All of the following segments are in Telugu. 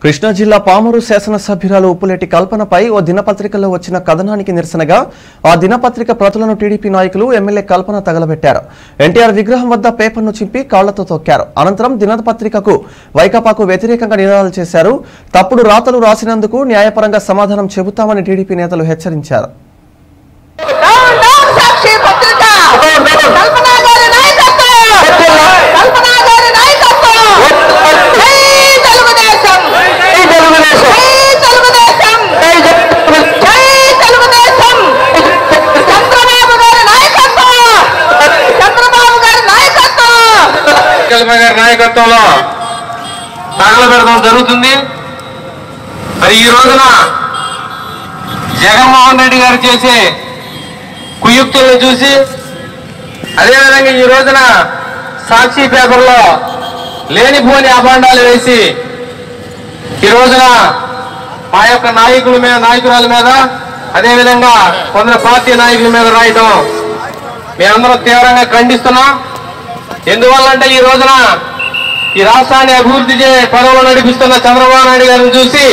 కృష్ణా జిల్లా పామూరు శాసనసభ్యురాలు ఉప్పులేటి కల్పనపై ఓ దినపత్రికలో వచ్చిన కథనానికి నిరసనగా ఆ దినపత్రిక ప్రతులను టీడీపీ నాయకులు ఎమ్మెల్యే కల్పన తగలబెట్టారు ఎన్టీఆర్ విగ్రహం వద్ద పేపర్ను చింపి కాళ్లతో తొక్కారు అనంతరం దినపత్రికకు వైకాపాకు వ్యతిరేకంగా నినాదాలు చేశారు తప్పుడు రాతలు రాసినందుకు న్యాయపరంగా సమాధానం చెబుతామని టీడీపీ నేతలు హెచ్చరించారు డౌన్ డౌన్ సాక్షి పత్రిక కల్పనా గారి నాయకత్వం కల్పనా గారి నాయకత్వం జై తెలుగుదేశం జై తెలుగుదేశం జై తెలుగుదేశం చంద్రబాబు గారి నాయకత్వం చంద్రబాబు గారి నాయకత్వం కల్పన గారి నాయకత్వంలో తగలబెడతాం జరుగుతుంది మరి ఈ రోజున జగన్మోహన్ రెడ్డి గారు చేసే కుయుక్తులను చూసి అదేవిధంగా ఈ రోజున సాక్షి పేపర్లో లేనిపోని అభాండాలు వేసి ఈ రోజున మా యొక్క నాయకుల మీద నాయకురాల మీద అదేవిధంగా కొందరు పార్టీ నాయకుల మీద రాయటం మేమందరం తీవ్రంగా ఖండిస్తున్నాం ఎందువల్లంటే ఈ రోజున ఈ రాష్ట్రాన్ని అభివృద్ధి చే పదవులు నడిపిస్తున్న చంద్రబాబు నాయుడు గారిని చూసి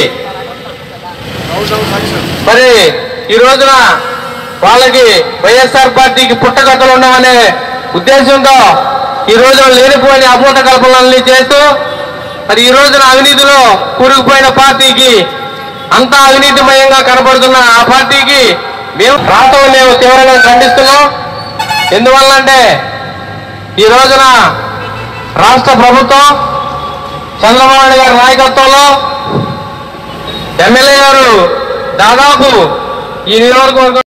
మరి ఈ రోజున వాళ్ళకి వైఎస్ఆర్ పార్టీకి పుట్టగట్టలు ఉండవనే ఉద్దేశంతో ఈ రోజున లేనిపోయిన అభూత కల్పనల్ని చేస్తూ మరి ఈ రోజున అవినీతిలో కూరుకుపోయిన పార్టీకి అంతా అవినీతిమయంగా కనబడుతున్న ఆ పార్టీకి మేము రాష్ట్రం మేము తీవ్రంగా ఖండిస్తున్నాం ఎందువల్లంటే ఈ రోజున రాష్ట్ర ప్రభుత్వం చంద్రబాబు నాయుడు గారి నాయకత్వంలో ఎమ్మెల్యే గారు దాదాపు ఈ నియోజకవర్గం